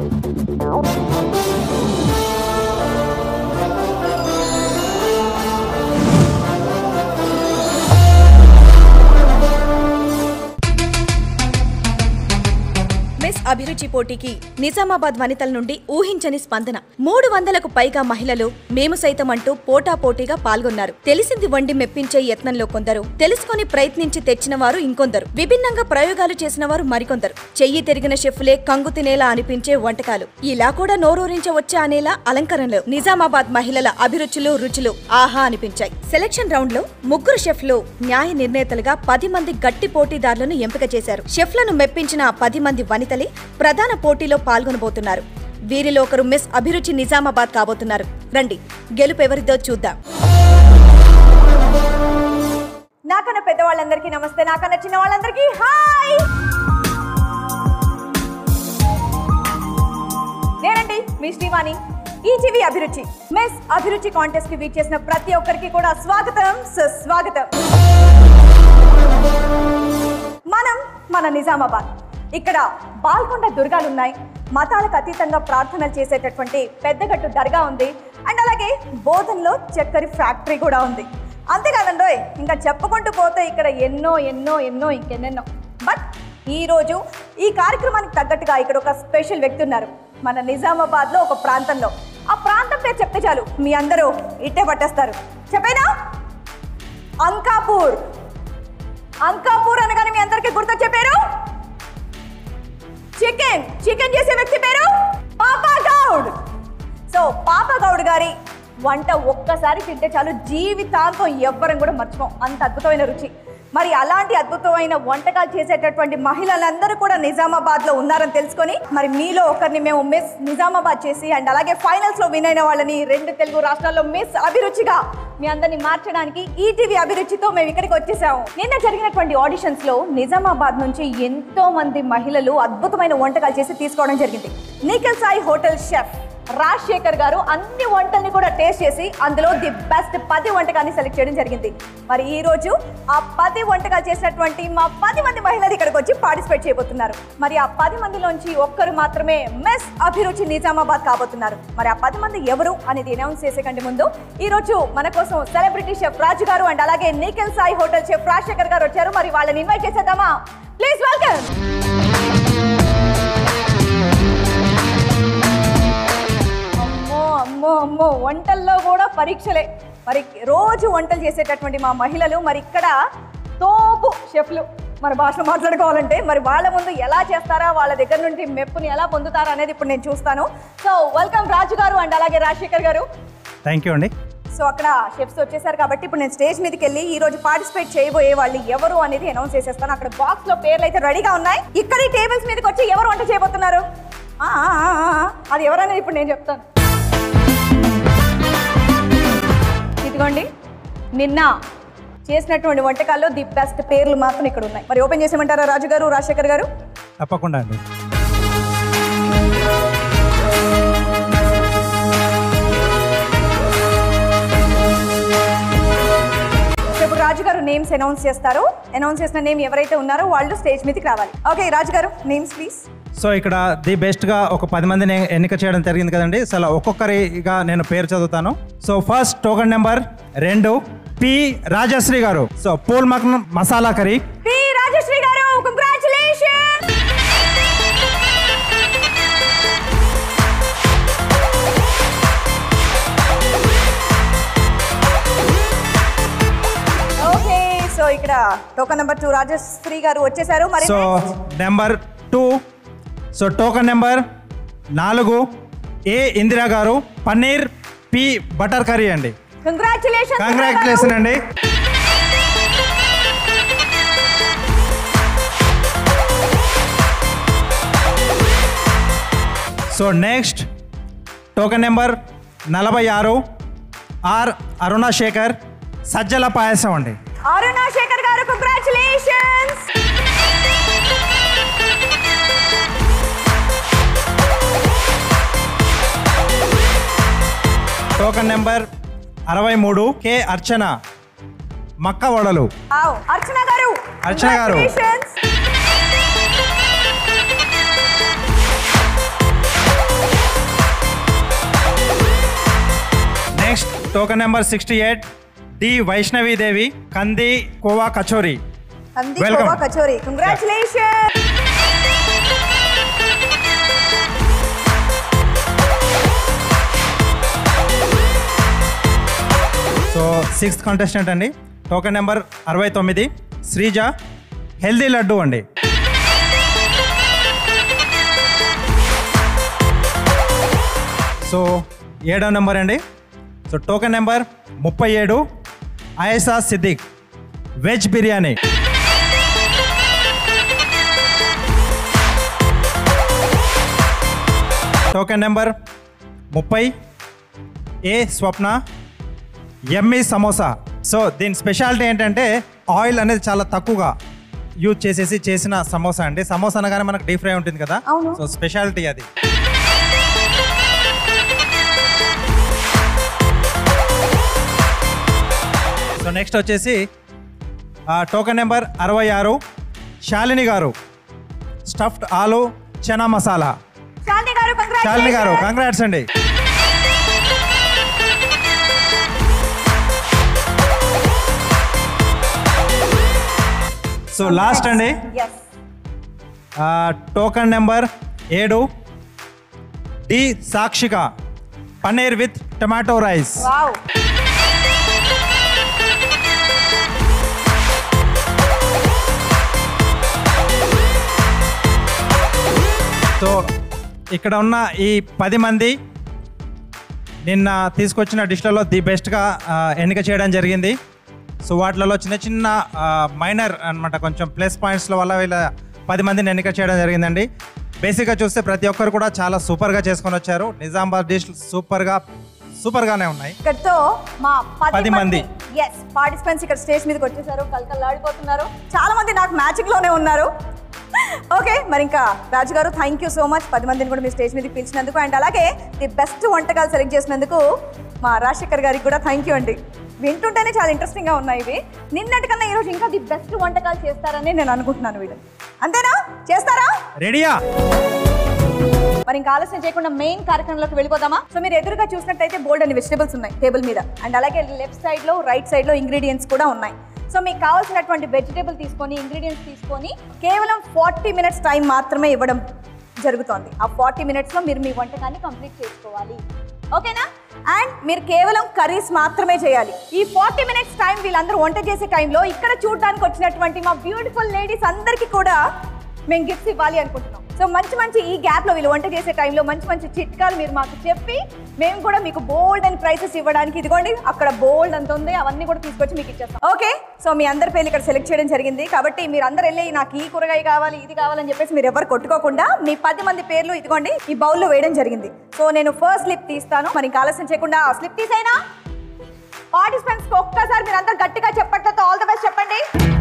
Miss అభిరుచి పోటీకి నిజామాబాద్ వనితల నుండి ఊహించని స్పందన మూడు వందలకు పైగా మహిళలు మేము సైతం అంటూ పోటా పోటీగా పాల్గొన్నారు తెలిసింది వండి మెప్పించే యత్నంలో కొందరు తెలుసుకొని ప్రయత్నించి తెచ్చిన వారు ఇంకొందరు విభిన్నంగా ప్రయోగాలు చేసిన వారు మరికొందరు చెయ్యి తిరిగిన షెఫ్లే కంగు తినేలా అనిపించే వంటకాలు ఇలా కూడా నోరూరించవచ్చా అనేలా అలంకరణలు నిజామాబాద్ మహిళల అభిరుచులు రుచులు ఆహా అనిపించాయి సెలక్షన్ రౌండ్ లో ముగ్గురు షెఫ్లు న్యాయ నిర్ణేతలుగా పది మంది గట్టి పోటీదారులను ఎంపిక చేశారు షెఫ్లను మెప్పించిన ఆ పది మంది వనితలే ప్రధాన పోటీలో పాల్గొనబోతున్నారు వీరిలో ఒకరు మిస్ అభిరుచి నిజామాబాద్ కాబోతున్నారు రండి గెలుపు ఎవరిదో చూద్దాం నాకన్నా పెద్దవాళ్ళందరికీ నమస్తే నాకన్నా చిన్న వాళ్ళందరికీ హాయ్ నేనండి మీ శ్రీవాణి ఈటీవీ అభిరుచి మిస్ అభిరుచి కాంటెస్ట్ కి వీట్ చేసిన ప్రతి ఒక్కరికి కూడా స్వాగతం సుస్వాగతం మనం మన నిజామాబాద్ ఇక్కడ బాల్కొండ దుర్గాలు ఉన్నాయి మతాలకు అతీతంగా ప్రార్థనలు చేసేటటువంటి పెద్దగట్టు దర్గా ఉంది అండ్ అలాగే బోధన్లో చక్కెర ఫ్యాక్టరీ కూడా ఉంది అంతేకాదండోయ్ ఇంకా చెప్పుకుంటూ పోతే ఇక్కడ ఎన్నో ఎన్నో ఎన్నో ఇంకెన్నెన్నో బట్ ఈరోజు ఈ కార్యక్రమానికి తగ్గట్టుగా ఇక్కడ ఒక స్పెషల్ వ్యక్తి ఉన్నారు మన నిజామాబాద్లో ఒక ప్రాంతంలో ఆ ప్రాంతం పేరు చెప్తే చాలు మీ అందరూ ఇట్టే పట్టేస్తారు చెప్పేనా అంకాపూర్ అంకాపూర్ అనగానే మీ అందరికీ గుర్తొచ్చే పేరు చికెన్ చికెన్ చేసే వ్యక్తి పేరు పాపా గౌడ్ సో పాపా గౌడ్ గారి వంట ఒక్కసారి తింటే చాలు జీవితాంతం ఎవ్వరం కూడా మర్చిపోం అంత అద్భుతమైన రుచి మరి అలాంటి అద్భుతమైన వంటకాలు చేసేటటువంటి మహిళలందరూ కూడా నిజామాబాద్ లో ఉన్నారని తెలుసుకొని మరి మీలో ఒకరిని మేము మిస్ నిజామాబాద్ చేసి అండ్ అలాగే ఫైనల్స్ లో విన్ అయిన వాళ్ళని రెండు తెలుగు రాష్ట్రాల్లో మిస్ అభిరుచిగా మీ అందరిని మార్చడానికి ఈటీవీ అభిరుచితో మేము ఇక్కడికి వచ్చేసాము నిన్న జరిగినటువంటి ఆడిషన్స్ లో నిజామాబాద్ నుంచి ఎంతో మంది మహిళలు అద్భుతమైన వంటకాలు చేసి తీసుకోవడం జరిగింది నిఖిల్ సాయి హోటల్ షెఫ్ రాజశేఖర్ గారు అన్ని వంటల్ని కూడా టేస్ట్ చేసి అందులో ది బెస్ట్ పది వంటకాన్ని సెలెక్ట్ చేయడం జరిగింది మరి ఈ రోజు ఆ పది వంటకాలు చేసినటువంటి మా పది మంది మహిళలు ఇక్కడికి వచ్చి పార్టిసిపేట్ చేయబోతున్నారు మరి ఆ పది మందిలోంచి ఒక్కరు మాత్రమే మిస్ అభిరుచి నిజామాబాద్ కాబోతున్నారు మరి ఆ పది మంది ఎవరు అనేది అనౌన్స్ చేసే కంటే ముందు ఈ రోజు మన కోసం celebrity chef Raju garu and అలాగే నిఖిల్ సాయి హోటల్ షెఫ్ రాజశేఖర్ గారు వచ్చారు మరి వాళ్ళని ఇన్వైట్ చేసేద్దామా ప్లీజ్ వెల్కమ్ అమ్మో అమ్మో అమ్మో వంటల్లో కూడా పరీక్షలే మరి రోజు వంటలు చేసేటటువంటి మా మహిళలు మరి ఇక్కడ తోపు షెఫ్లు మన భాష మాట్లాడుకోవాలంటే మరి వాళ్ళ ముందు ఎలా చేస్తారా వాళ్ళ దగ్గర నుండి మెప్పుని ఎలా పొందుతారా అనేది ఇప్పుడు నేను చూస్తాను so welcome Raju garu and అలాగే రాజశేఖర్ గారు థ్యాంక్ యూ అండి సో అక్కడ షెఫ్స్ వచ్చేసారు కాబట్టి ఇప్పుడు నేను స్టేజ్ మీదకి వెళ్ళి ఈ రోజు పార్టిసిపేట్ చేయబోయే వాళ్ళు ఎవరు అనేది అనౌన్స్ చేసేస్తాను అక్కడ బాక్స్ లో పేర్లు అయితే రెడీగా ఉన్నాయి ఇక్కడ ఈ టేబుల్స్ మీదకి వచ్చి ఎవరు వంట చేయబోతున్నారు ఆ, ఆ, ఆ, ఆ, ఆ. అది ఎవరనేది ఇప్పుడు నేను చెప్తాను ఇదిగోండి నిన్న చేసినటువంటి వంటకాల్లో ది బెస్ట్ పేర్లు మాత్రం ఇక్కడ ఉన్నాయి మరి ఓపెన్ చేసేయమంటారా రాజు గారు రాజశేఖర్ గారు తప్పకుండా అండి సో ఇప్పుడు రాజు గారు నేమ్స్ అనౌన్స్ చేస్తారు అనౌన్స్ చేసిన నేమ్ ఎవరైతే ఉన్నారో వాళ్ళు స్టేజ్ మీదకి రావాలి okay Raju garu names please so ఇక్కడ ది బెస్ట్గా ఒక పది మందిని ఎన్నిక చేయడం జరిగింది కదండి సో అలా ఒక్కొక్కరిగా నేను పేరు చదువుతాను సో ఫస్ట్ టోకన్ నెంబర్ రెండు P Rajasri garu so phool makhana masala curry P Rajasri garu congratulation okay so ఇక్కడ token number two Rajasri garu వచ్చేసారు మరి so number two so token number నాలుగు ఏ ఇందిరా గారు పన్నీర్ పి బటర్ కర్రీ అండి కంగ్రాచులేషన్ కంగ్రాచులేషన్ అండి సో నెక్స్ట్ టోకెన్ నెంబర్ నలభై ఆరు ఆర్ అరుణ శేఖర్ సజ్జల పాయసం అండి అరుణ శేఖర్ గారు కంగ్రాచులేషన్స్ టోకెన్ నెంబర్ అరవై మూడు కే అర్చన మక్క వడలు అర్చన గారు Archana garu. Congratulations. Token number sixty eight D Vaishnavidevi Kandi kova kachori అంది Welcome. Kova kachori congratulation so sixth contestant అండి టోకెన్ నెంబర్ అరవై తొమ్మిది శ్రీజ హెల్దీ లడ్డు అండి సో ఏడో నెంబర్ అండి సో టోకెన్ నెంబర్ ముప్పై ఏడు Ayesha Siddique veg biryani token number ముప్పై ఏ స్వప్న ఎమ్మీ సమోసా సో దీని స్పెషాలిటీ ఏంటంటే ఆయిల్ అనేది చాలా తక్కువగా యూజ్ చేసేసి చేసిన సమోసా అండి సమోసా అనగానే మనకు డీప్ ఫ్రై ఉంటుంది కదా అవును. సో స్పెషాలిటీ అది సో నెక్స్ట్ వచ్చేసి టోకెన్ నెంబర్ అరవై ఆరు శాలిని గారు స్టఫ్డ్ ఆలు చనా మసాలా శాలిని గారు శాలిని గారు కంగ్రాచులేషన్ కంగ్రాట్స్ అండి సో లాస్ట్ అండి ఎస్ టోకన్ నెంబర్ ఏడు D Sakshika paneer with tomato rice wow so ఇక్కడ ఉన్న ఈ పది మంది నిన్న తీసుకొచ్చిన డిష్లలో ది బెస్ట్గా ఎన్నిక చేయడం జరిగింది సో వాటిలలో చిన్న చిన్న మైనర్ అన్నమాట కొంచెం ప్లస్ పాయింట్స్ల వల్ల వీళ్ళ పది మందిని ఎన్నిక చేయడం జరిగిందండి బేసిక్గా చూస్తే ప్రతి ఒక్కరు కూడా చాలా సూపర్గా చేసుకొని వచ్చారు నిజామాబాద్ డిష్ సూపర్గా సూపర్గానే ఉన్నాయి ఇక్కడతో మా పది పది మంది. మంది ఎస్ పార్టిసిపెంట్స్ ఇక్కడ స్టేజ్ మీదకి వచ్చేసారు కలకల్లాడిపోతున్నారు చాలా మంది నాకు మ్యాజిక్ లోనే ఉన్నారు ఓకే మరి ఇంకా రాజు గారు థ్యాంక్ యూ సో మచ్ పది మందిని కూడా మీ స్టేజ్ మీదకి పిలిచినందుకు అండ్ అలాగే ది బెస్ట్ వంటకాలు సెలెక్ట్ చేసినందుకు మా రాజశేఖర్ గారికి కూడా థ్యాంక్ యూ అండి వింటుంటేనే చాలా ఇంట్రెస్టింగ్గా ఉన్నాయి ఇవి నిన్నటికన్నా ఈరోజు ఇంకా ది బెస్ట్ వంటకాలు చేస్తారని నేను అనుకుంటున్నాను వీళ్ళు అంతేనా చేస్తారా రెడీయా మరి ఇంకా ఆలస్యం చేయకుండా మెయిన్ కార్యక్రమంలోకి వెళ్ళిపోదామా సో మీరు ఎదురుగా చూసినట్టయితే బోల్డ్ అని వెజిటబుల్స్ ఉన్నాయి టేబుల్ మీద అండ్ అలాగే లెఫ్ట్ సైడ్ లో రైట్ సైడ్ లో ఇంగ్రీడియంట్స్ కూడా ఉన్నాయి సో మీకు కావాల్సినటువంటి వెజిటేబుల్ తీసుకొని ఇంగ్రీడియంట్స్ తీసుకొని కేవలం ఫార్టీ మినిట్స్ టైం మాత్రమే ఇవ్వడం జరుగుతోంది ఆ ఫార్టీ మినిట్స్లో మీరు మీ వంటకాన్ని కంప్లీట్ చేసుకోవాలి ఓకేనా అండ్ మీరు కేవలం కర్రీస్ మాత్రమే చేయాలి ఈ ఫార్టీ మినిట్స్ టైం వీళ్ళందరూ వంట చేసే టైంలో ఇక్కడ చూడడానికి వచ్చినటువంటి మా బ్యూటిఫుల్ లేడీస్ అందరికీ కూడా మేము గిఫ్ట్స్ ఇవ్వాలి అనుకుంటున్నాం సో మంచి మంచి ఈ గ్యాప్లో వీళ్ళు వంట చేసే టైంలో మంచి మంచి చిట్కాలు మీరు మాకు చెప్పి మేము కూడా మీకు బోల్డ్ అండ్ ప్రైసెస్ ఇవ్వడానికి ఇదిగోండి అక్కడ బోల్డ్ అంత ఉంది అవన్నీ కూడా తీసుకొచ్చి మీకు ఇచ్చేస్తాం ఓకే సో మీ అందరి పేర్లు ఇక్కడ సెలెక్ట్ చేయడం జరిగింది కాబట్టి మీరు అందరు వెళ్ళి నాకు ఈ కూరగాయ కావాలి ఇది కావాలని చెప్పేసి మీరు ఎవరు కొట్టుకోకుండా మీ పది మంది పేర్లు ఇదిగోండి ఈ బౌల్లో వేయడం జరిగింది సో నేను ఫస్ట్ స్లిప్ తీస్తాను మరి ఇంకా ఆలస్యం చేయకుండా స్లిప్ తీసైనా పార్టిసిపెంట్స్ ఒక్కసారి మీరు అందరు గట్టిగా చెప్పట్లతో ఆల్ ద బెస్ట్ చెప్పండి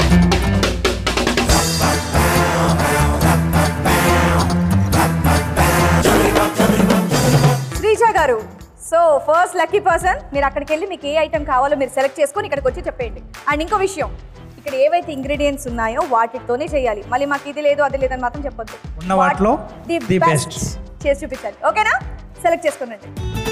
శ్రీజ గారు సో ఫస్ట్ లక్కీ పర్సన్ మీరు అక్కడికి వెళ్ళి మీకు ఏ ఐటెం కావాలో మీరు సెలెక్ట్ చేసుకొని ఇక్కడికి వచ్చి చెప్పేయండి అండ్ ఇంకో విషయం ఇక్కడ ఏవైతే ఇంగ్రీడియంట్స్ ఉన్నాయో వాటితోనే చేయాలి మళ్ళీ మాకు ఇది లేదు అది లేదని మాత్రం చెప్పొద్దు ఉన్న వాటిలో ది the బెస్ట్ best. చేసి చూపించాలి ఓకేనా సెలెక్ట్ చేసుకోనండి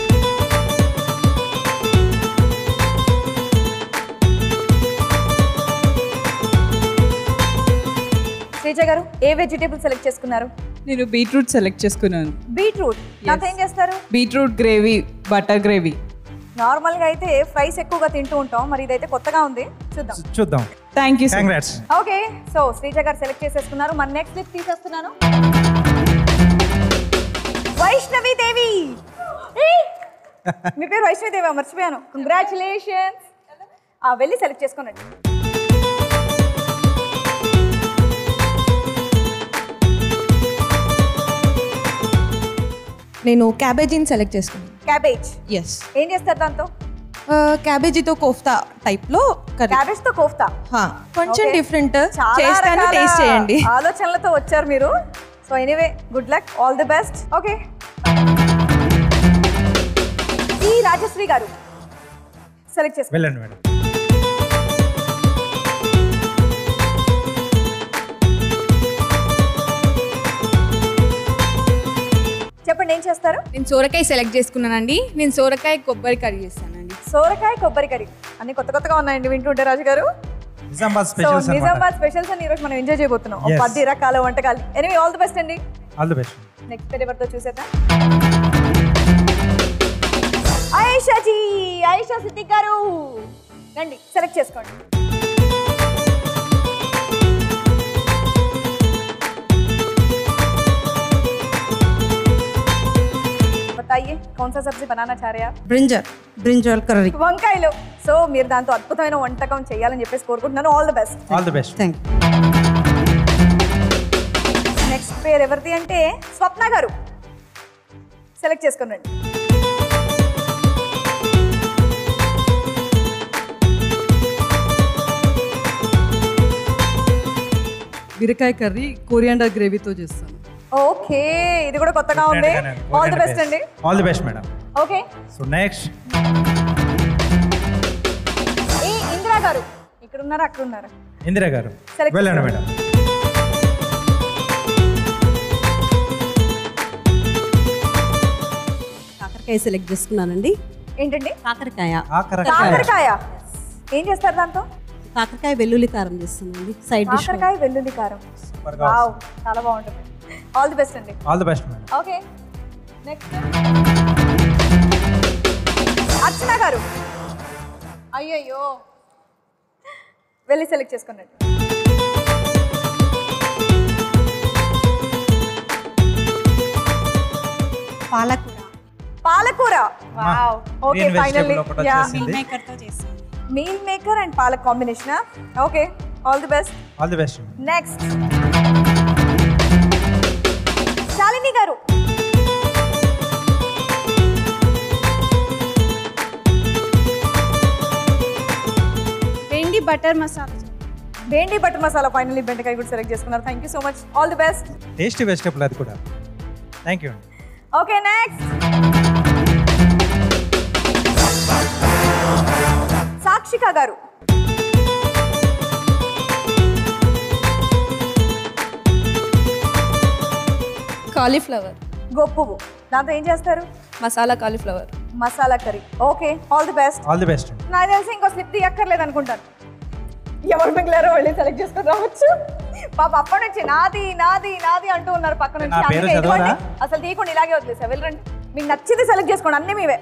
శ్రీజ గారు ఏ వెజిటేబుల్ సెలెక్ట్ చేసుకున్నారు నేను బీట్రూట్ సెలెక్ట్ చేసుకున్నాను బీట్రూట్ నాతో ఏం చేస్తారు బీట్రూట్ గ్రేవీ బటర్ గ్రేవీ నార్మల్గా అయితే ఫ్రైస్ ఎక్కువగా తింటూ ఉంటాం మరి ఇదైతే కొత్తగా ఉంది చూద్దాం చూద్దాం thank you congrats okay so Sreeja garu select చేసేసుకున్నారు మన నెక్స్ట్ లిస్ట్ తీసేస్తున్నాను వైష్ణవి దేవి ఏయ్! మీ పేరు వైష్ణవి దేవి మర్చిపోయాను కంగ్రాచులేషన్స్ వెళ్ళి సెలెక్ట్ చేసుకోనండి నేను క్యాబేజీని సెలెక్ట్ చేసుకున్నాను క్యాబేజ్ ఎస్ ఏం చేస్తారు దాంతో క్యాబేజీతో కోఫ్తా టైప్లో కర్రీ క్యాబేజ్ తో కోఫ్తా కొంచెం Okay. డిఫరెంట్ చాలా చేస్తాను రకాల టేస్ట్ చేయండి ఆలోచనలతో వచ్చారు మీరు so anyway good luck all the best okay ఈ రాజశ్రీ గారు సెలెక్ట్ చేసుకోండి వెళ్ళండి మేడం చెప్పండి చెప్పండి ఏం చేస్తారు నేను సోరకాయ సెలెక్ట్ చేసుకున్నానండి నేను సోరకాయ కొబ్బరి కర్రీ చేస్తానండి సోరకాయ కొబ్బరి కర్రీ అన్ని కొత్త కొత్తగా ఉన్నాయండి వింటుంటే రాజు గారు నిజామాబాద్ సో స్పెషల్స్ అనమాట నిజామాబాద్ స్పెషల్స్ అని ఈరోజు మనం ఎంజాయ్ చేయబోతున్నాం ఒక Yes. పది రకాల వంటకాలు ఎనివే ఆల్ ది బెస్ట్ అండి ఆల్ ది బెస్ట్ నెక్స్ట్ పేరు ఎవరితో చూసేద్దాం ఆయేషా జీ ఆయేషా సిద్దిక్ గారు రండి సెలెక్ట్ చేసుకోండి बताइए कौन सा सब्जी बनाना चाह रहे हैं आप బ్రింజల్ బ్రింజల్ కర్రీ వంకాయలు సో మీరు దాంతో అద్భుతమైన వంటకం చేయాలని చెప్పేసి కోరుకుంటున్నాను all the best all the best thank next పేరు ఎవరిది అంటే స్వప్న గారు సెలెక్ట్ చేసుకుని రండి బీరకాయ కర్రీ కోరియాండర్ గ్రేవీతో చేస్తాను ఓకే ఇది కూడా కొత్తగా ఉంది ఆల్ ది బెస్ట్ అండి all the best madam okay so next A Indira garu ఇక్కడ ఉన్నారా అక్కడ ఉన్నారా ఇందిరా గారు Select వెళ్ళండి చేసుకోండి. మేడం కాకరకాయ సెలెక్ట్ చేసుకున్నానండి ఏంటండి కాకరకాయ కాకరకాయ కాకరకాయ ఏం చేస్తారు దాంతో కాకరకాయ వెల్లుల్లి కారం చేస్తున్నానండి సైడ్ డిష్ కాకరకాయ వెల్లుల్లి కారం Super గా వావ్ చాలా బాగుంటుంది ఆల్ ది బెస్ట్ అండి all the best madam okay next Archana garu అయ్యయ్యో వెళ్ళి సెలెక్ట్ చేసుకున్నాడు పాలకూర పాలకూర wow okay Green finally vegetable ఒకటి యా వచ్చేసింది మేకర్తో చేస్తాను meal maker and palak combination okay all the best all the best next Shalini garu bhindi butter masala bhindi butter masala finally బెండకాయ కూడా సెలెక్ట్ చేసుకున్నారు thank you so much all the best tasty vegetable అది కూడా thank you అండి okay next Sakshika garu cauliflower గొప్పువు దాంతో ఏం చేస్తారు masala cauliflower masala curry okay all the best all the best అండి నాకు తెలిసి ఇంకో స్లిప్ తీయక్కర్లేదు అనుకుంటాను ఎవరు మిగిలారో వెళ్ళి సెలెక్ట్ చేసుకొని రావచ్చు పాప అప్పటి నుంచి నాది నాది నాది అంటూ ఉన్నారు పక్క నుంచి నా పేరు అందుకే చదవరా? ఇదిగోండి, అసలు తీయకుండా ఇలాగే వదిలేసా వెళ్ళరండి మీకు నచ్చింది సెలెక్ట్ చేసుకోండి అన్నీ మీవే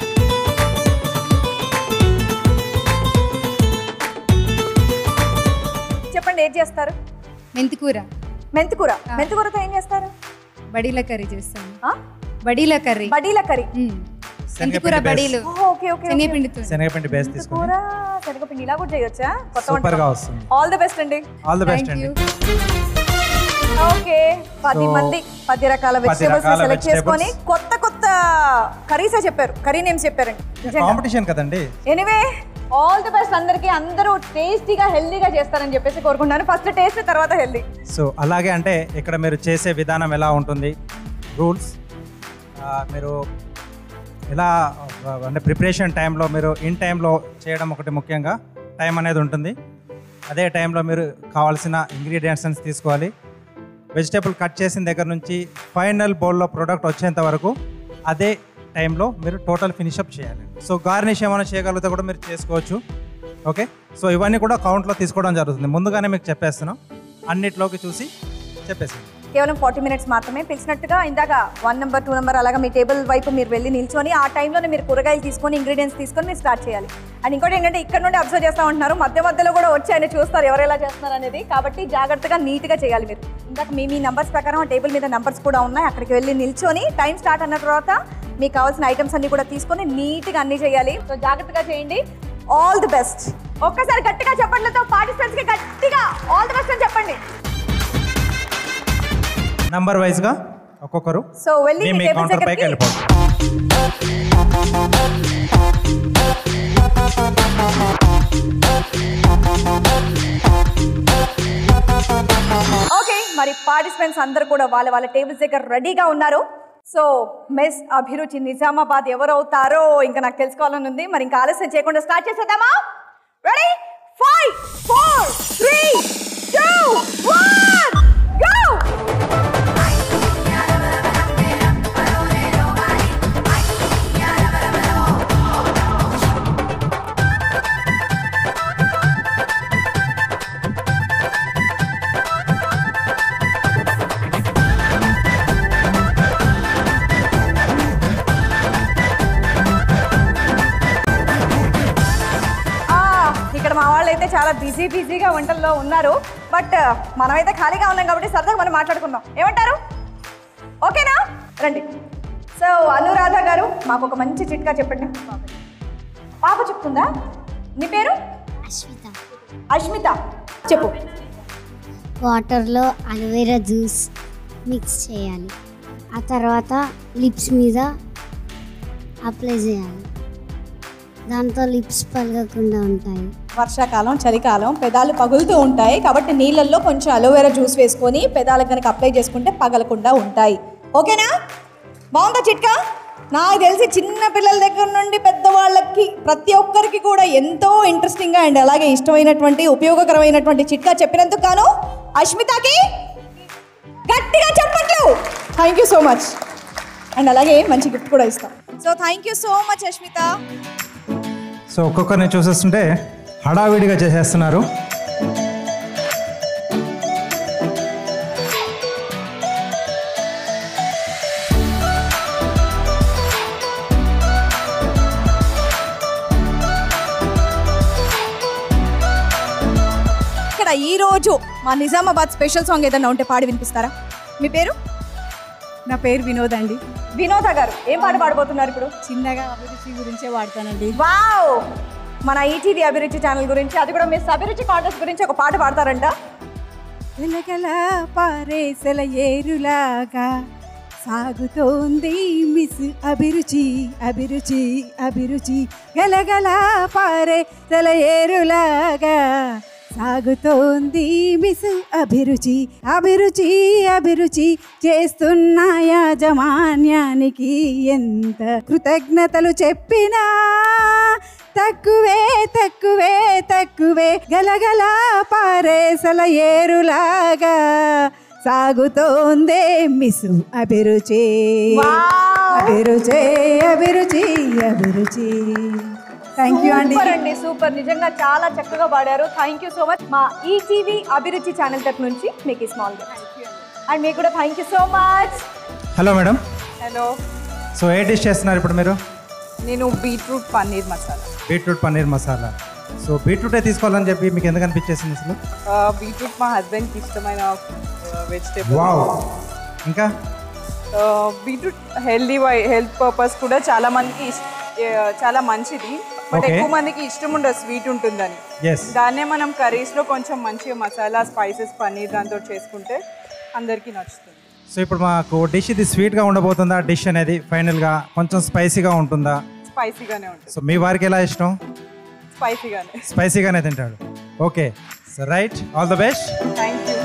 చెప్పండి ఏం చేస్తారు మెంతికూర మెంతికూర మెంతికూరతో ఏం చేస్తారు బడీల కర్రీ చేస్తాను ఆ? బడీల కర్రీ బడీల కర్రీ మ్మ్. మెంతికూర శనగపిండి బడీలు ఓ, ఓకే ఓకే శనగపిండితో శనగపిండి బేస్ తీసుకుని కూర శనగపిండి ఇలా కూడా చేయొచ్చా కొత్త సూపర్ గా వస్తుంది ఆల్ ది బెస్ట్ అండి ఆల్ ది బెస్ట్ అండి ఓకే పది So, మంది పది రకాల పది వెజిటేబుల్స్ రకాల సెలెక్ట్ చేసుకొని vegetables. కొత్త కొత్త కర్రీసే చెప్పారు కర్రీ నేమ్స్ చెప్పారండి కాంపిటీషన్ కదండి ఎనివే ఆల్ ది బెస్ట్ అందరికీ అందరూ టేస్టీగా హెల్దీగా చేస్తారని చెప్పేసి కోరుకుంటున్నాను ఫస్ట్ టేస్ట్ తర్వాత హెల్దీ సో అలాగే అంటే ఇక్కడ మీరు చేసే విధానం ఎలా ఉంటుంది రూల్స్ మీరు ఎలా ఆ, అంటే ప్రిపరేషన్ టైంలో మీరు ఇన్ టైంలో చేయడం ఒకటి ముఖ్యంగా టైం అనేది ఉంటుంది అదే టైంలో మీరు కావాల్సిన ఇంగ్రీడియంట్స్ తీసుకోవాలి వెజిటేబుల్ కట్ చేసిన దగ్గర నుంచి ఫైనల్ బౌల్లో ప్రోడక్ట్ వచ్చేంత వరకు అదే టైంలో మీరు టోటల్ ఫినిషప్ చేయాలి సో గార్నిష్ ఏమైనా చేయగలిగితే కూడా మీరు చేసుకోవచ్చు ఓకే సో ఇవన్నీ కూడా కౌంట్లో తీసుకోవడం జరుగుతుంది ముందుగానే మీకు చెప్పేస్తున్నాం అన్నిట్లోకి చూసి చెప్పేసాను కేవలం ఫార్టీ మినిట్స్ మాత్రమే పిలిచినట్టుగా ఇందాక వన్ నెంబర్ టూ నెంబర్ అలాగా మీ టేబుల్ వైపు మీరు వెళ్ళి నిల్చొని ఆ టైంలోనే మీరు కూరగాయలు తీసుకొని ఇంగ్రీడియంట్స్ తీసుకొని మీరు స్టార్ట్ చేయాలి అండ్ ఇంకోటి ఏంటంటే ఇక్కడ నుండి అబ్జర్వ్ చేస్తూ ఉంటున్నారు మధ్య మధ్యలో కూడా వచ్చి ఆయన చూస్తారు ఎవరు ఎలా చేస్తున్నారు అనేది కాబట్టి జాగ్రత్తగా నీట్గా చేయాలి మీరు ఇందాక మీ మీ నంబర్స్ ప్రకారం ఆ టేబుల్ మీద నంబర్స్ కూడా ఉన్నాయి అక్కడికి వెళ్ళి నిల్చొని టైం స్టార్ట్ అన్న తర్వాత మీకు కావాల్సిన ఐటమ్స్ అన్ని కూడా తీసుకొని నీట్గా అన్ని చేయాలి సో జాగ్రత్తగా చేయండి ఆల్ ది బెస్ట్ ఒక్కసారి గట్టిగా చెప్పండితో పార్టిసిపెంట్స్కి గట్టిగా ఆల్ ది బెస్ట్ అని చెప్పండి నంబర్ వైజ్గా ఒక్కొక్కరు సో వెళ్ళి మీ మీ మీ టేబుల్ కౌంటర్ పైకి దగ్గరికి వెళ్ళిపోండి ఓకే మరి పార్టిసిపెంట్స్ అందరూ కూడా వాళ్ళ వాళ్ళ టేబుల్స్ దగ్గర రెడీగా ఉన్నారు సో మిస్ అభిరుచి నిజామాబాద్ ఎవరవుతారో ఇంకా నాకు తెలుసుకోవాలని ఉంది మరి ఇంకా ఆలస్యం చేయకుండా స్టార్ట్ చేసేద్దామా ready five four three two one go చాలా బిజీ బిజీగా వంటల్లో ఉన్నారు బట్ మనమైతే ఖాళీగా ఉన్నాం కాబట్టి సరదాగా మనం మాట్లాడుకుందాం ఏమంటారు ఓకేనా రండి సో అనురాధ గారు మాకు ఒక మంచి చిట్కా చెప్పండి పాప చెప్తుందా నీ పేరు అశ్విత అష్మిత చెప్పు వాటర్లో అలోవెరా జ్యూస్ మిక్స్ చేయాలి ఆ తర్వాత లిప్స్ మీద అప్లై చేయాలి దాంతో లిప్స్ పలగకుండా ఉంటాయి వర్షాకాలం చలికాలం పెదాలు పగులుతూ ఉంటాయి కాబట్టి నీళ్ళల్లో కొంచెం అలోవెరా జ్యూస్ వేసుకొని పెదాలకు కనుక అప్లై చేసుకుంటే పగలకుండా ఉంటాయి ఓకేనా బాగుందా చిట్కా నాకు తెలిసి చిన్న పిల్లల దగ్గర నుండి పెద్దవాళ్ళకి ప్రతి ఒక్కరికి కూడా ఎంతో ఇంట్రెస్టింగ్గా అండ్ అలాగే ఇష్టమైనటువంటి ఉపయోగకరమైనటువంటి చిట్కా చెప్పినందుకు గాను అష్మితకి గట్టిగా చెప్పట్లు thank you so much and అలాగే మంచి గిఫ్ట్ కూడా ఇస్తాం so thank you so much Ashmitha so ఒక్కొక్కరిని చూసేస్తుంటే హడావిడిగా చేసేస్తున్నారు ఇక్కడ ఈ రోజు మా నిజామాబాద్ స్పెషల్ సాంగ్ ఏదైనా ఉంటే పాడి వినిపిస్తారా మీ పేరు నా పేరు వినోద్ అండి వినోద గారు ఏం పాట పాడబోతున్నారు ఇప్పుడు చిన్నగా అభిరుచి గురించే వాడతానండి వావ్ మన ఈటీవీ అభిరుచి ఛానల్ గురించి అది కూడా మీ అభిరుచి కాంటెస్ట్ గురించి ఒక పాట పాడతారంట గలగల పారేసల ఏరులాగా సాగుతోంది మిస్ అభిరుచి అభిరుచి అభిరుచి గలగల పారేసల ఏరులాగా సాగుతోంది మిస్ అభిరుచి అభిరుచి అభిరుచి చేస్తున్న యాజమాన్యానికి ఎంత కృతజ్ఞతలు చెప్పినా తక్కువే తక్కువే తక్కువే గలగల పారేసల ఏరులాగా సాగుతోందే మిసు అభిరుచి అభిరుచి అభిరుచి అభిరుచి థ్యాంక్ యూ అండి సూపర్ అండి సూపర్ నిజంగా చాలా చక్కగా పాడారు థ్యాంక్ యూ సో మచ్ మా ఈటీవీ అభిరుచి ఛానల్ తరపు నుంచి మీకు ఈ స్మాల్ అండ్ మీకు కూడా thank you so much hello madam hello so ఏ డిష్ చేస్తున్నారు ఇప్పుడు మీరు నేను beetroot paneer masala beetroot paneer masala so బీట్రూటే తీసుకోవాలని చెప్పి మీకు ఎందుకు అనిపించేసింది అసలు బీట్రూట్ మా హస్బెండ్కి ఇష్టమైన వెజిటేబుల్ వావ్ ఇంకా beetroot healthy why health purpose కూడా చాలా మందికి ఇష్- ఆ, చాలా మంచిది బట్ Okay. ఎక్కువ మందికి ఇష్టం ఉండదు స్వీట్ ఉంటుందని ఎస్ దాన్నే మనం కర్రీస్లో కొంచెం మంచిగా మసాలా స్పైసెస్ పన్నీర్ దాంతో చేసుకుంటే అందరికీ నచ్చుతుంది సో ఇప్పుడు మాకు డిష్ ఇది స్వీట్గా ఉండబోతుందా డిష్ అనేది ఫైనల్గా కొంచెం స్పైసీగా ఉంటుందా స్పైసీగానే ఉంటుంది సో మీ వారికి ఎలా ఇష్టం స్పైసీగానే స్పైసీగానే తింటాడు okay so right all the best thank you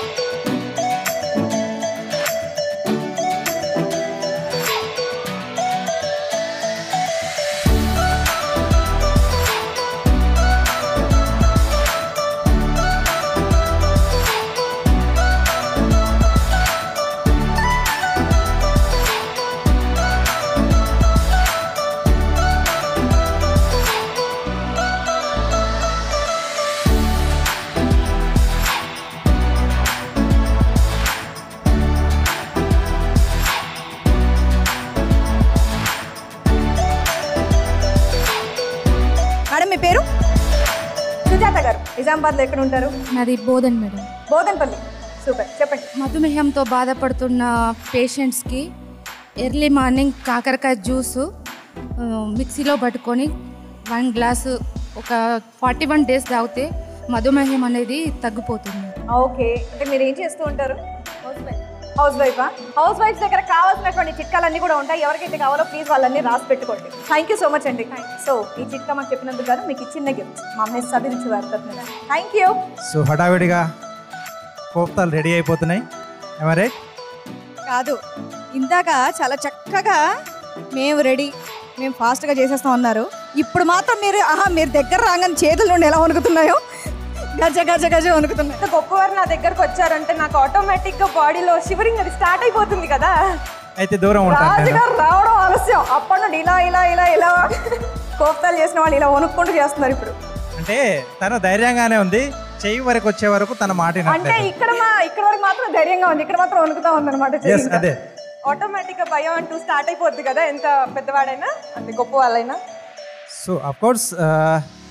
madam మీ పేరు సుజాత గారు నిజామాబాద్లో ఎక్కడ ఉంటారు నాది బోధన్ మేడం బోధన్పల్లి సూపర్ చెప్పండి మధుమేహంతో బాధపడుతున్న పేషెంట్స్కి ఎర్లీ మార్నింగ్ కాకరకాయ జ్యూసు ఆ, మిక్సీలో పట్టుకొని వన్ గ్లాసు ఒక ఫార్టీ వన్ డేస్ తాగితే మధుమేహం అనేది తగ్గిపోతుంది ఓకే అంటే మీరు ఏం చేస్తూ ఉంటారు హౌస్ వైఫా హౌస్ వైఫ్ దగ్గర కావాల్సినటువంటి చిట్కాలన్నీ కూడా ఉంటాయి ఎవరికైతే కావాలో ప్లీజ్ వాళ్ళన్నీ రాసి పెట్టుకోండి థ్యాంక్ యూ సో మచ్ అండి సో ఈ చిట్కా మాకు చెప్పినందుకు గాను మీకు చిన్న గిఫ్ట్ మా మిస్ అభిరుచి వారి తరఫున థ్యాంక్ యూ సో హడావిడిగా కోఫ్తాలు రెడీ అయిపోతున్నాయి ఎవరే కాదు ఇందాక చాలా చక్కగా మేము రెడీ మేము ఫాస్ట్గా చేసేస్తాం అన్నారు ఇప్పుడు మాత్రం మీరు ఆహా మీరు దగ్గర రాగానే చేతుల నుండి ఎలా వణుకుతున్నాయో గజ గజ గజ వణుకుతున్నాయి గొప్పవారు నా దగ్గరకు వచ్చారంటే నాకు ఆటోమేటిక్గా బాడీలో షివరింగ్ అది స్టార్ట్ అయిపోతుంది కదా అయితే దూరం ఉంటాను నేను రాజుగారు రావడం ఆలస్యం అప్పటి నుండి ఇలా ఇలా ఇలా ఇలా కోఫ్తాలు చేసిన వాళ్ళు ఇలా వణుక్కుంటూ చేస్తున్నారు ఇప్పుడు అంటే తను ధైర్యంగానే ఉంది చెయ్యి వరకు వచ్చే వరకు తన మాట అంటే వినట్లేదు ఇక్కడ మా ఇక్కడ వరకు మాత్రం ధైర్యంగా ఉంది ఇక్కడ మాత్రం వణుకుతా ఉందన్నమాట ఎస్ అదే ఆటోమేటిక్గా భయం అంటూ స్టార్ట్ అయిపోద్ది కదా ఎంత పెద్దవాడైనా అంటే గొప్ప వాళ్ళైనా సో అఫ్ కోర్స్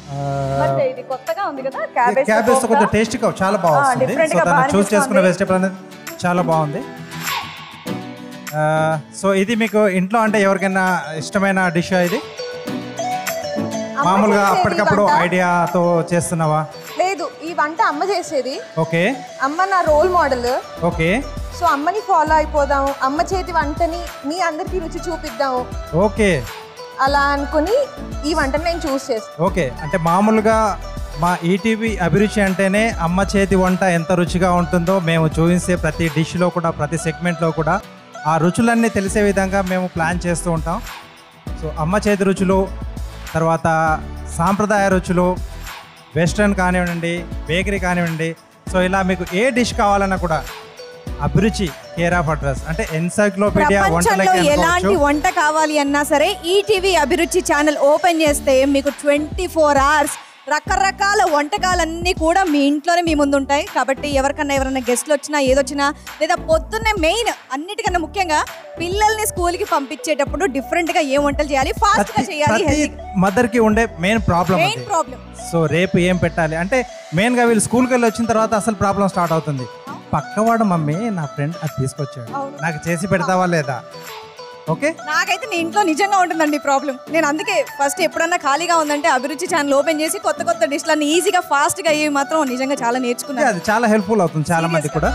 బట్ ఇది కొత్తగా ఉంది కదా క్యాబేజ్ క్యాబేజ్ కొంచెం టేస్టీగా చాలా బాగా ఆ, వస్తుంది different సో గా తను బాగా చూస్ చేసుకున్న అనిపిస్తోంది. వెజిటేబుల్ అనేది చాలా బాగుంది ఆ, సో ఇది మీకు ఇంట్లో అంటే ఎవరికైనా ఇష్టమైన డిష్ ఇది మామూలుగా చేసేది అప్పటికప్పుడు వంట. ఐడియాతో చేస్తున్నావా లేదు ఈ వంట అమ్మ చేసేది ఓకే అమ్మ నా రోల్ మోడల్ ఓకే సో అమ్మని ఫాలో అయిపోదాం అమ్మ చేతి వంటని మీ అందరికీ రుచి చూపిద్దాము ఓకే అలా అనుకుని ఈ వంటని నేను చూస్ చేస్తాను ఓకే అంటే మామూలుగా మా ఈటీవీ అభిరుచి అంటేనే అమ్మ చేతి వంట ఎంత రుచిగా ఉంటుందో మేము చూపించే ప్రతి డిష్లో కూడా ప్రతి సెగ్మెంట్లో కూడా ఆ రుచులన్నీ తెలిసే విధంగా మేము ప్లాన్ చేస్తూ ఉంటాం సో అమ్మ చేతి రుచులు తర్వాత సాంప్రదాయ రుచులు వెస్ట్రన్ కానివ్వండి బేకరీ కానివ్వండి సో ఇలా మీకు ఏ డిష్ కావాలన్నా కూడా అభిరుచి కేర్ ఆఫ్ అడ్రస్ అంటే ఎన్సైక్లోపీడియా ప్రపంచంలో వంటలకి ఎలాంటి అనుకోవచ్చు వంట కావాలి అన్నా సరే ఈటీవీ అభిరుచి ఛానల్ ఓపెన్ చేస్తే మీకు ట్వంటీ ఫోర్ అవర్స్ రకరకాల వంటకాలన్నీ కూడా మీ ఇంట్లోనే మీ ముందు ఉంటాయి కాబట్టి ఎవరికన్నా ఎవరైనా గెస్ట్లు వచ్చినా ఏదొచ్చినా లేదా పొద్దున్నే మెయిన్ అన్నిటికన్నా ముఖ్యంగా పిల్లల్ని స్కూల్కి పంపించేటప్పుడు డిఫరెంట్గా ఏ వంటలు చేయాలి ఫాస్ట్గా చేయాలి ప్రతి మదర్కి ఉండే main problem main problem so రేపు ఏం పెట్టాలి అంటే మెయిన్గా వీళ్ళు స్కూల్కి వెళ్ళి వచ్చిన తర్వాత అసలు ప్రాబ్లం స్టార్ట్ అవుతుంది పక్కవాడు మమ్మీ నా ఫ్రెండ్ అది తీసుకొచ్చాడు నాకు చేసి పెడతావా లేదా ఓకే నాకైతే నీ ఇంట్లో నిజంగా ఉంటుందండి ప్రాబ్లం నేను అందుకే ఫస్ట్ ఎప్పుడన్నా ఖాళీగా ఉందంటే అభిరుచి ఛానల్ ఓపెన్ చేసి కొత్త కొత్త డిష్లన్నీ ఈజీగా ఫాస్ట్గా అయ్యి మాత్రం నిజంగా చాలా నేర్చుకున్నాను అది చాలా హెల్ప్ఫుల్ అవుతుంది చాలా మంది కూడా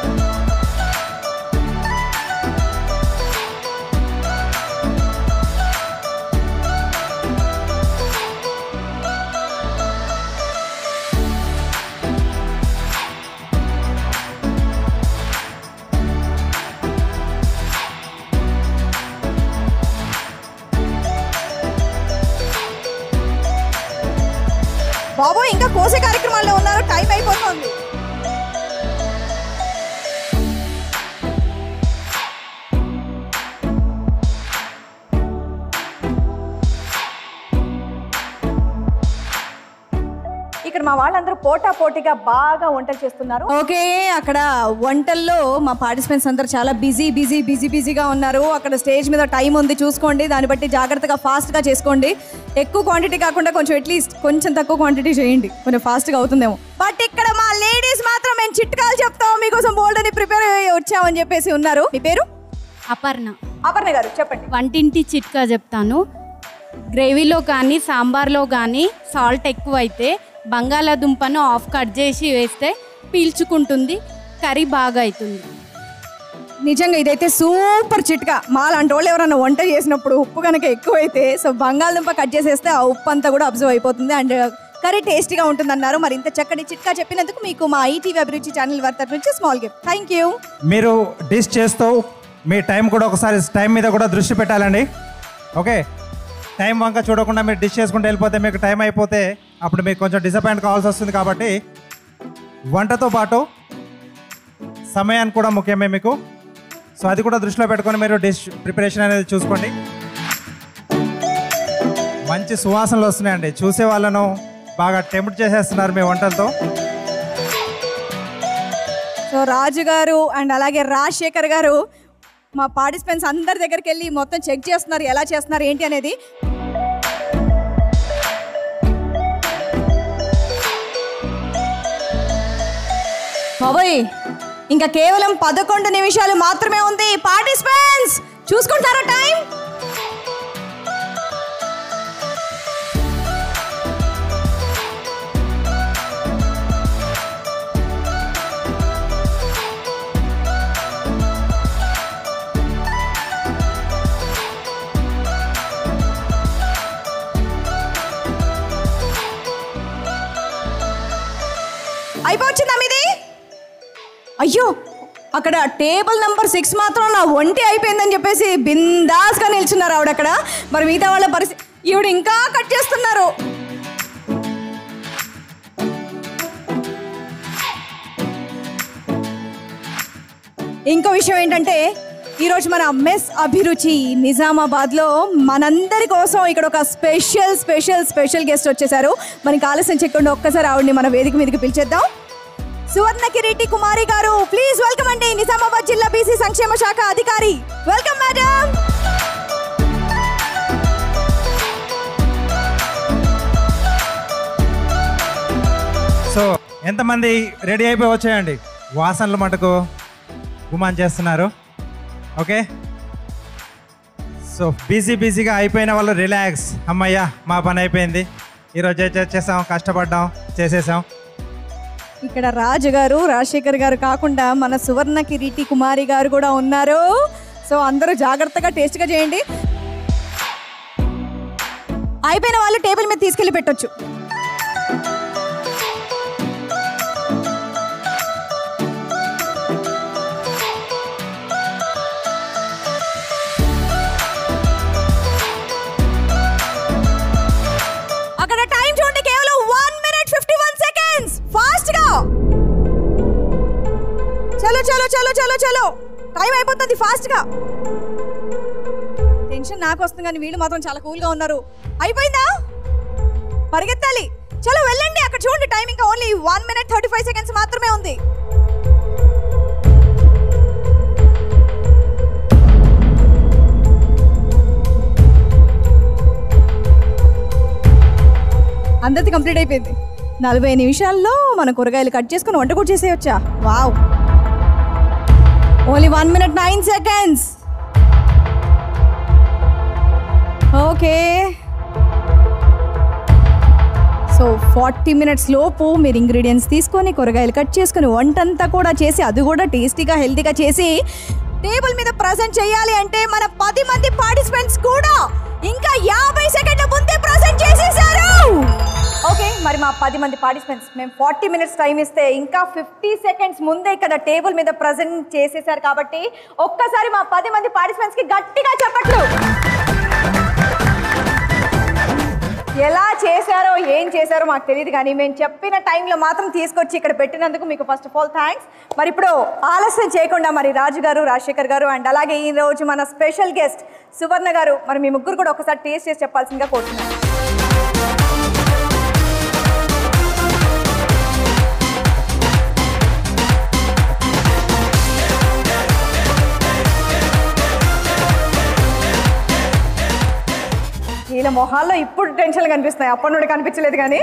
బాబు ఇంకా కోసే కార్యక్రమాల్లో ఉన్నారు టైం అయిపోతుంది ఇక్కడ మా వాళ్ళందరూ పోటా పోటీగా బాగా వంటలు చేస్తున్నారు ఓకే అక్కడ వంటల్లో మా పార్టిసిపెంట్స్ అందరూ చాలా బిజీ బిజీ బిజీ బిజీగా ఉన్నారు అక్కడ స్టేజ్ మీద టైం ఉంది చూసుకోండి దాన్ని బట్టి జాగ్రత్తగా ఫాస్ట్గా చేసుకోండి ఎక్కువ క్వాంటిటీ కాకుండా కొంచెం అట్లీస్ట్ కొంచెం తక్కువ క్వాంటిటీ చేయండి కొంచెం ఫాస్ట్గా అవుతుందేమో బట్ ఇక్కడ మా లేడీస్ మాత్రం మేము చిట్కాలు చెప్తాం మీకోసం బోల్డ్ అని ప్రిపేర్ అయ్యి వచ్చామని చెప్పేసి ఉన్నారు మీ పేరు అపర్ణ అపర్ణ గారు చెప్పండి వంటింటి చిట్కా చెప్తాను గ్రేవీలో కానీ సాంబార్లో కానీ సాల్ట్ ఎక్కువైతే బంగాళాదుంపను ఆఫ్ కట్ చేసి వేస్తే పీల్చుకుంటుంది కర్రీ బాగా అవుతుంది నిజంగా ఇదైతే సూపర్ చిట్కా మా లాంటి వాళ్ళు ఎవరైనా వంట చేసినప్పుడు ఉప్పు కనుక ఎక్కువైతే సో బంగాళదుంప కట్ చేసేస్తే ఆ ఉప్పు అంతా కూడా అబ్జర్వ్ అయిపోతుంది అండ్ కర్రీ టేస్టీగా ఉంటుంది అన్నారు మరి ఇంత చక్కటి చిట్కా చెప్పినందుకు మీకు మా ఈటీవీ అభిరుచి ఛానల్ వారి తరఫు నుంచి స్మాల్ గిఫ్ట్ థ్యాంక్ యూ మీరు డిష్ చేస్తూ మీ టైం కూడా ఒకసారి టైం మీద కూడా దృష్టి పెట్టాలండి ఓకే టైం వంక చూడకుండా మీరు డిష్ చేసుకుంటూ వెళ్ళిపోతే మీకు టైం అయిపోతే అప్పుడు మీకు కొంచెం డిసప్పాయింట్ కావాల్సి వస్తుంది కాబట్టి వంటతో పాటు సమయాన్ని కూడా ముఖ్యమే మీకు సో అది కూడా దృష్టిలో పెట్టుకొని మీరు డిష్ ప్రిపరేషన్ అనేది చూసుకోండి మంచి సువాసనలు వస్తున్నాయండి చూసే వాళ్ళను బాగా టెంప్ట్ చేసేస్తున్నారు మీ వంటలతో సో రాజు గారు అండ్ అలాగే రాజశేఖర్ గారు మా పార్టిసిపెంట్స్ అందరి దగ్గరికి వెళ్ళి మొత్తం చెక్ చేస్తున్నారు ఎలా చేస్తున్నారు ఏంటి అనేది బాబోయ్ ఇంకా కేవలం పదకొండు నిమిషాలు మాత్రమే ఉంది పార్టిసిపెంట్స్ చూసుకుంటారా టైం అయిపోవచ్చిందా మీది అయ్యో అక్కడ టేబుల్ నంబర్ సిక్స్ మాత్రం నా ఒంటి అయిపోయిందని చెప్పేసి బిందాస్గా నిల్చున్నారు ఆవిడ అక్కడ మరి మిగతా వాళ్ళ పరిస్థితి ఈవిడ ఇంకా కట్ చేస్తున్నారు ఇంకో విషయం ఏంటంటే ఈరోజు మన మెస్ అభిరుచి నిజామాబాద్లో మనందరి కోసం ఇక్కడ ఒక స్పెషల్ స్పెషల్ స్పెషల్ గెస్ట్ వచ్చేసారు మనకి ఆలస్యం చెక్కుండా ఒక్కసారి ఆవిడని మన వేదిక మీదకి పిలిచేద్దాం సువర్ణ కిరీటి కుమారి గారు ప్లీజ్ వెల్కమ్ అండి నిజామాబాద్ జిల్లా బీసీ సంక్షేమ శాఖ అధికారి వెల్కమ్ మేడం ఎంతమంది రెడీ అయిపోయి వచ్చేయండి వాసనలు మటుకు గుమాన్ చేస్తున్నారు ఓకే సో బిజీ బిజీగా అయిపోయిన వాళ్ళు రిలాక్స్ అమ్మయ్య మా పని అయిపోయింది ఈరోజు అయితే చేసాం కష్టపడ్డాం చేసేసాం ఇక్కడ రాజు గారు రాజశేఖర్ గారు కాకుండా మన సువర్ణ కిరీటి కుమారి గారు కూడా ఉన్నారు సో అందరూ జాగ్రత్తగా టేస్ట్గా చేయండి అయిపోయిన వాళ్ళు టేబుల్ మీద తీసుకెళ్ళి పెట్టొచ్చు అక్కడ టైం చూడండి కేవలం one minute fifty one seconds fast గా చలో చలో చలో చలో చలో టైం అయిపోతుంది ఫాస్ట్ గా టెన్షన్ నాకు వస్తుంది కానీ వీళ్ళు మాత్రం చాలా కూల్ గా ఉన్నారు అయిపోయిందా పరిగెత్తాలి చలో వెళ్ళండి అక్కడ చూడండి టైం ఇంకా only one minute thirty five seconds మాత్రమే ఉంది అందరిది కంప్లీట్ అయిపోయింది నలభై నిమిషాల్లో మన కూరగాయలు కట్ చేసుకుని వంట కూడా చేసేయొచ్చా wow only one minute nine seconds okay so forty minutes లోపు మీరు ఇంగ్రీడియంట్స్ తీసుకొని కూరగాయలు కట్ చేసుకొని వంటంతా కూడా చేసి అది కూడా టేస్టీగా హెల్తీగా చేసి టేబుల్ మీద ప్రజెంట్ చేయాలి అంటే మన పది మంది పార్టిసిపెంట్స్ కూడా ఇంకా యాభై సెకండ్ల ముందే ప్రజెంట్ చేసేసారు ఓకే మరి మా పది మంది పార్టిసిపెంట్స్ మేము ఫార్టీ మినిట్స్ టైం ఇస్తే ఇంకా ఫిఫ్టీ సెకండ్స్ ముందే ఇక్కడ టేబుల్ మీద ప్రజెంట్ చేసేసారు కాబట్టి ఒక్కసారి మా పది మంది పార్టిసిపెంట్స్కి గట్టిగా చెప్పట్లు ఎలా చేశారో ఏం చేశారో మాకు తెలియదు కానీ మేము చెప్పిన టైంలో మాత్రం తీసుకొచ్చి ఇక్కడ పెట్టినందుకు మీకు ఫస్ట్ ఆఫ్ ఆల్ థ్యాంక్స్ మరి ఇప్పుడు ఆలస్యం చేయకుండా మరి రాజు గారు రాజశేఖర్ గారు అండ్ అలాగే ఈ రోజు మన స్పెషల్ గెస్ట్ సువర్ణ గారు మరి మీ ముగ్గురు కూడా ఒకసారి టేస్ట్ చేసి చెప్పాల్సిందిగా కోరుతున్నాను వీళ్ళ మొహాల్లో ఇప్పుడు టెన్షన్లు కనిపిస్తున్నాయి అప్పటి నుండి కనిపించలేదు కానీ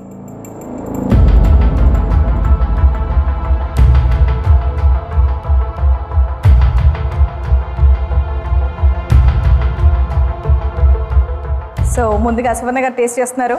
సో ముందుగా సువర్ణ గారు టేస్ట్ చేస్తున్నారు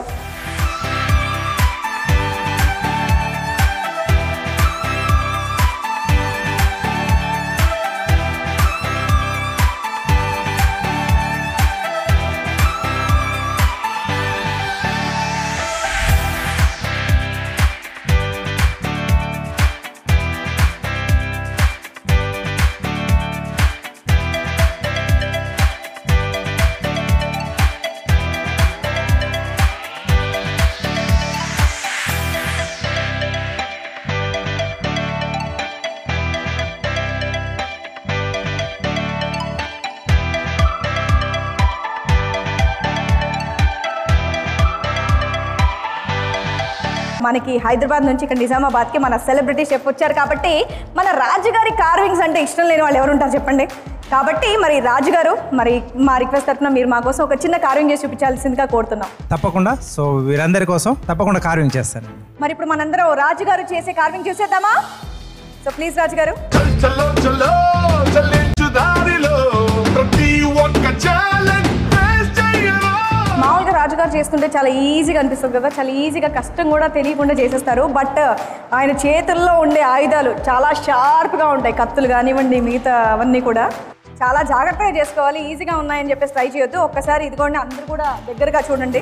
మనకి హైదరాబాద్ నుంచి ఇక్కడ నిజామాబాద్కి మన సెలబ్రిటీ షెఫ్ వచ్చారు కాబట్టి మన రాజుగారి కార్వింగ్స్ అంటే ఇష్టం లేని వాళ్ళు ఎవరు ఉంటారు చెప్పండి కాబట్టి మరి రాజుగారు మరి మా రిక్వెస్ట్ తరఫున మీరు మా కోసం ఒక చిన్న కార్వింగ్ చేసి చూపించాల్సిందిగా కోరుతున్నాం తప్పకుండా సో వీరందరి కోసం తప్పకుండా కార్వింగ్ చేస్తాను మరి ఇప్పుడు మనందరం రాజుగారు చేసే కార్వింగ్ చూసేద్దామా సో ప్లీజ్ రాజుగారు చలో చలో చలించు దారిలో ప్రతి ఒక్క ఛాలెంజ్ ఫేస్ చేయరా మామూలుగా రాజుగారు చేస్తుంటే చాలా ఈజీగా అనిపిస్తుంది కదా చాలా ఈజీగా కష్టం కూడా తెలియకుండా చేసేస్తారు బట్ ఆయన చేతుల్లో ఉండే ఆయుధాలు చాలా షార్ప్గా ఉంటాయి కత్తులు కానివ్వండి మిగతా అవన్నీ కూడా చాలా జాగ్రత్తగా చేసుకోవాలి ఈజీగా ఉన్నాయని చెప్పేసి ట్రై చేయొద్దు ఒక్కసారి ఇదిగోండి అందరూ కూడా దగ్గరగా చూడండి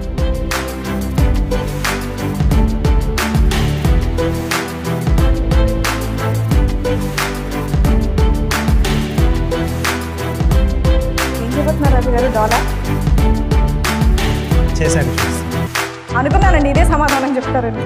ఏం చెప్పబోతున్నారు రాజు గారు డాలా చేశాను అనుకున్నానండి ఇదే సమాధానం చెప్తారని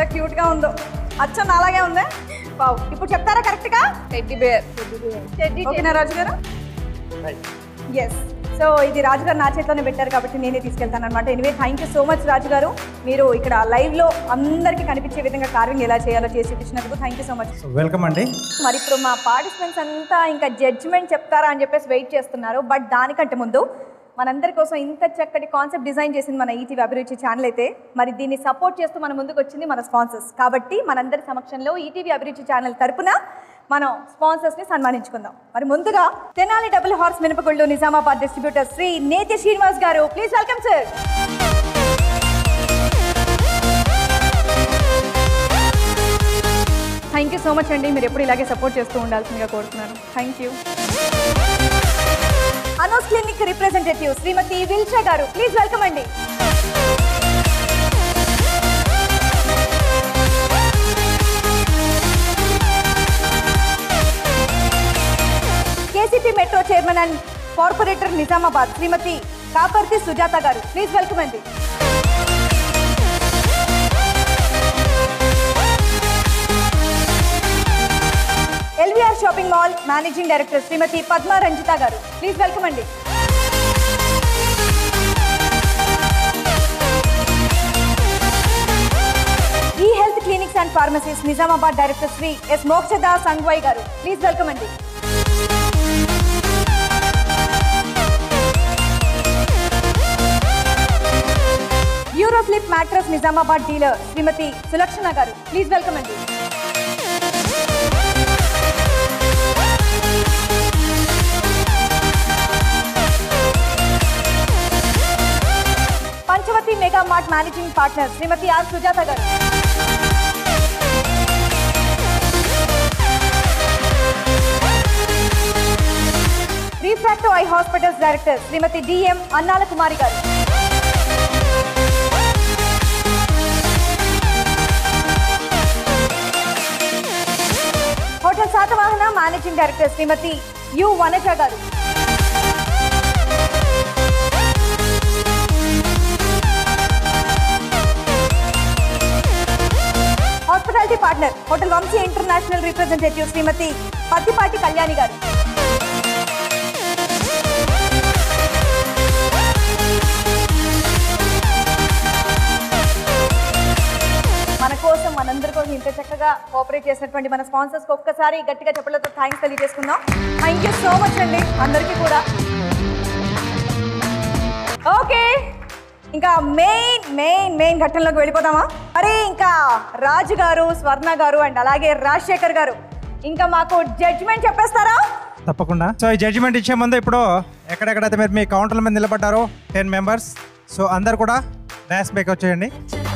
క్యూట్ గా ఉందో అచ్చం అలాగే ఉందా వావ్ ఇప్పుడు చెప్తారా కరెక్ట్ గా టెడ్డీ బేర్ ఓకేనా రాజు గారు ఎస్ సో ఇది రాజు గారు నా చేతిలోనే పెట్టారు కాబట్టి నేనే తీసుకెళ్తాను అనమాట anyway thank you so much Raju గారు మీరు ఇక్కడ లైవ్ లో అందరికీ కనిపించే విధంగా కార్వింగ్ ఎలా చేయాలో చేసి చూపించినందుకు thank you so much so welcome అండి మరి ఇప్పుడు మా పార్టిసిపెంట్స్ అంతా ఇంకా జడ్జిమెంట్ చెప్తారా అని చెప్పేసి వెయిట్ చేస్తున్నారు బట్ దానికంటే ముందు మనందరి కోసం ఇంత చక్కటి కాన్సెప్ట్ డిజైన్ చేసింది మన ఈటీవీ అభిరుచి ఛానల్ అయితే మరి దీన్ని సపోర్ట్ చేస్తూ మన ముందుకు వచ్చింది మన స్పాన్సర్స్ కాబట్టి మనందరి సమక్షంలో ఈటీవీ అభిరుచి ఛానల్ తరపున మనం స్పాన్సర్స్ ని సన్మానించుకుందాం మరి ముందుగా తెనాలి డబుల్ హార్స్ మినపగుళ్ళు నిజామాబాద్ డిస్ట్రిబ్యూటర్ శ్రీ నేతి శ్రీనివాస్ గారు please welcome sir thank you so much అండి మీరు ఎప్పుడు ఇలాగే సపోర్ట్ చేస్తూ ఉండాల్సిందిగా కోరుతున్నాను థ్యాంక్ యూ అనోస్ క్లినిక్ రిప్రజెంటేటివ్ శ్రీమతి విల్షా గారు ప్లీజ్ వెల్కమ్ అండి KCP metro chairman and corporator Nizamabad Shrimati Kaparthi Sujatha గారు ప్లీజ్ వెల్కమ్ అండి LVR shopping mall managing director Shrimati Padma Ranjitha గారు ప్లీజ్ వెల్కమ్ అండి ఈ health clinics and pharmacies Nizamabad director Shri S Mokshada Sangwai గారు ప్లీజ్ వెల్కమ్ అండి యూరోస్లిప్ మ్యాట్రస్ నిజామాబాద్ డీలర్ శ్రీమతి సులక్షణ గారు ప్లీజ్ వెల్కమ్ అండి Panchavati mega mart managing partner Shrimati R Sujatha గారు refractive eye hospitals director Shrimati DM Annala Kumari గారు hotel Satavahana managing director Shrimati U Vanaja గారు hospitality partner hotel Vamsi international representative Shrimati Pattipati Kalyani గారు మన కోసం మనందరి కోసం ఇంత చక్కగా కోఆపరేట్ చేసినటువంటి మన స్పాన్సర్స్కి ఒక్కసారి గట్టిగా చెప్పలతో థ్యాంక్స్ తెలియజేసుకుందాం థ్యాంక్ యూ సో మచ్ అండి అందరికీ కూడా ఓకే ఇంకా మెయిన్ మెయిన్ మెయిన్ ఘట్టంలోకి వెళ్ళిపోదామా మరి ఇంకా రాజు గారు స్వర్ణ గారు అండ్ అలాగే రాజశేఖర్ గారు ఇంకా మాకు జడ్జిమెంట్ చెప్పేస్తారా తప్పకుండా సో ఈ జడ్జిమెంట్ ఇచ్చే ముందు ఇప్పుడు ఎక్కడెక్కడైతే మీరు మీ కౌంటర్ల మీద నిలబడ్డారో టెన్ మెంబర్స్ సో అందరు కూడా డాన్స్ బ్యాక్ వచ్చేయండి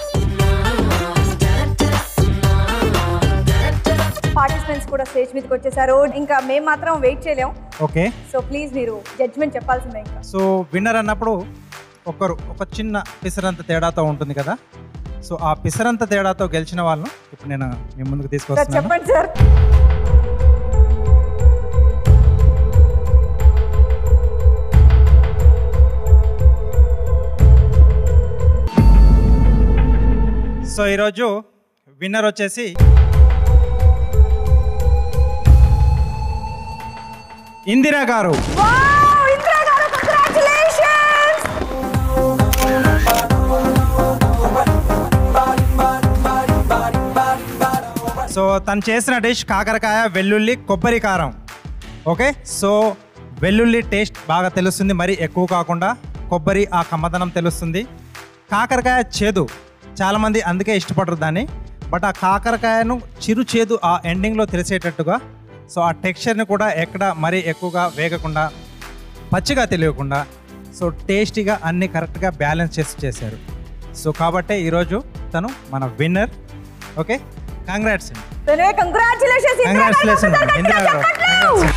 పార్టిసిపెంట్స్ కూడా స్టేజ్ మీదకి వచ్చేసారు ఇంకా మేము మాత్రం వెయిట్ చేయలేం ఓకే సో ప్లీజ్ మీరు జడ్జిమెంట్ చెప్పాల్సిందే ఇంకా సో విన్నర్ అన్నప్పుడు ఒకరు ఒక చిన్న పిసరంత తేడాతో ఉంటుంది కదా సో ఆ పిసరంత తేడాతో గెలిచిన వాళ్ళను ఇప్పుడు నేను మీ ముందుకు సార్ తీసుకొస్తున్నాను చెప్పండి సార్ సో ఈరోజు విన్నర్ వచ్చేసి ఇందిరా గారు వావ్ ఇందిరా గారు కంగ్రాచులేషన్స్ సో తను చేసిన డిష్ కాకరకాయ వెల్లుల్లి కొబ్బరి కారం ఓకే సో వెల్లుల్లి టేస్ట్ బాగా తెలుస్తుంది మరి ఎక్కువ కాకుండా కొబ్బరి ఆ కమ్మదనం తెలుస్తుంది కాకరకాయ చేదు చాలామంది అందుకే ఇష్టపడరు దాన్ని బట్ ఆ కాకరకాయను చిరు చేదు ఆ ఎండింగ్లో తెలిసేటట్టుగా సో ఆ టెక్స్చర్ని కూడా ఎక్కడ మరీ ఎక్కువగా వేగకుండా పచ్చిగా తెలియకుండా సో టేస్టీగా అన్ని కరెక్ట్గా బ్యాలెన్స్ చేసి చేశారు సో కాబట్టే ఈరోజు తను మన విన్నర్ ఓకే కంగ్రాట్స్ అండి కంగ్రాచులేషన్స్ ఇందిరా గారు కంగ్రాచులేషన్ ఒకసారి ఇందిరా గట్టిగా గారు చప్పట్లు.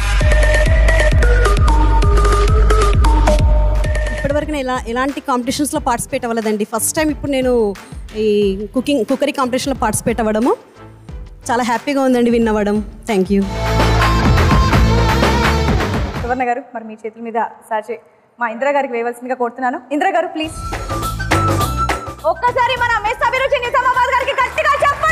ఇప్పటివరకు నేను ఎలా ఎలాంటి కాంపిటీషన్స్లో పార్టిసిపేట్ అవ్వలేదండి ఫస్ట్ టైం ఇప్పుడు నేను ఈ కుకింగ్ కుక్కరీ కాంపిటీషన్లో పార్టిసిపేట్ అవ్వడము చాలా హ్యాపీగా ఉందండి విన్ అవ్వడం థ్యాంక్ యూ సువర్ణ గారు మరి మీ చేతుల మీద సాచే మా ఇందిరా గారికి వేయవలసిందిగా కోరుతున్నాను ఇందిరా గారు ప్లీజ్ ఒక్కసారి మన మెస్ అభిరుచి నిజామాబాద్ గారికి గట్టిగా చెప్పండి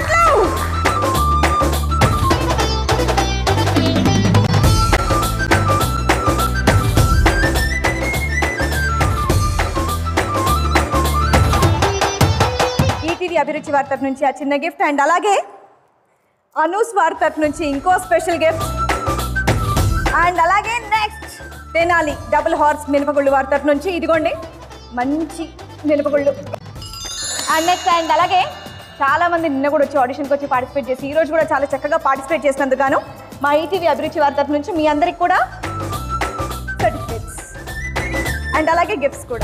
అభిరుచి వారి తరఫు నుంచి ఆ చిన్న గిఫ్ట్ అండ్ అలాగే అనూస్ వారి తరఫు నుంచి ఇంకో స్పెషల్ గిఫ్ట్ అండ్ అలాగే నెక్స్ట్ తెనాలి డబుల్ హార్స్ మినపగుళ్ళు వారి తరఫు నుంచి ఇదిగోండి మంచి మినపగుళ్ళు అండ్ నెక్స్ట్ అండ్ అలాగే చాలా మంది నిన్న కూడా వచ్చి ఆడిషన్కి వచ్చి పార్టిసిపేట్ చేసి ఈ రోజు కూడా చాలా చక్కగా పార్టిసిపేట్ చేసినందుకు గాను మా ఈటీవీ అభిరుచి వారి తరఫు నుంచి మీ అందరికి కూడా సర్టిఫికేట్స్ అండ్ అలాగే గిఫ్ట్స్ కూడా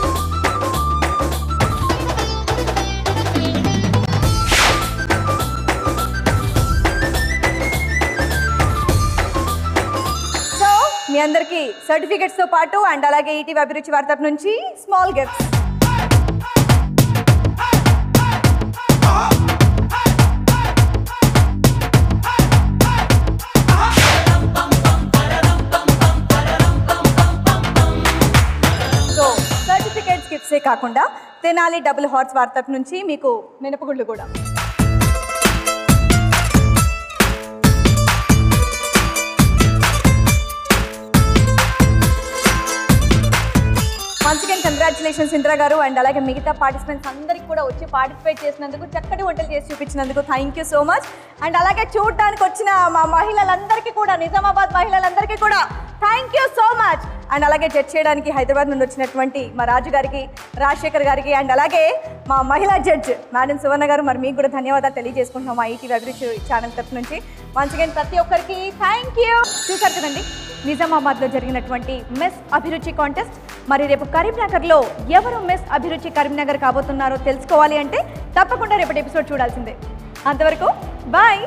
సో మీ అందరికి సర్టిఫికెట్స్ తో పాటు అండ్ అలాగే ఈటీవీ అభిరుచి వారి తరఫు నుంచి స్మాల్ గిఫ్ట్స్ సో సర్టిఫికేట్స్ గిఫ్ట్సే కాకుండా తెనాలి డబుల్ హార్స్ వారి తరఫు నుంచి మీకు మినపగుళ్ళు కూడా వన్స్ అగైన్ కంగ్రాచులేషన్స్ ఇంద్రా గారు అండ్ అలాగే మిగతా పార్టిసిపెంట్స్ అందరికి కూడా వచ్చి పార్టిసిపేట్ చేసినందుకు చక్కటి వంటలు చేసి చూపించినందుకు thank you so much and అలాగే చూడడానికి వచ్చిన మా మహిళలందరికీ కూడా నిజామాబాద్ మహిళలందరికీ కూడా thank you so much and అలాగే జడ్జ్ చేయడానికి హైదరాబాద్ నుండి వచ్చినటువంటి మా రాజు గారికి రాజశేఖర్ గారికి అండ్ అలాగే మా మహిళా జడ్జ్ మేడం సువర్ణ గారు మరి మీకు కూడా ధన్యవాదాలు తెలియజేసుకుంటున్నాం మా ఈటీవీ అభిరుచి ఛానల్ తరఫు నుంచి వన్స్ అగైన్ ప్రతి ఒక్కరికి థ్యాంక్ యూ చూసారు కదండి నిజామాబాద్లో జరిగినటువంటి మిస్ అభిరుచి కాంటెస్ట్ మరి రేపు కరీంనగర్లో ఎవరు మిస్ అభిరుచి కరీంనగర్ కాబోతున్నారో తెలుసుకోవాలి అంటే తప్పకుండా రేపటి ఎపిసోడ్ చూడాల్సిందే అంతవరకు బాయ్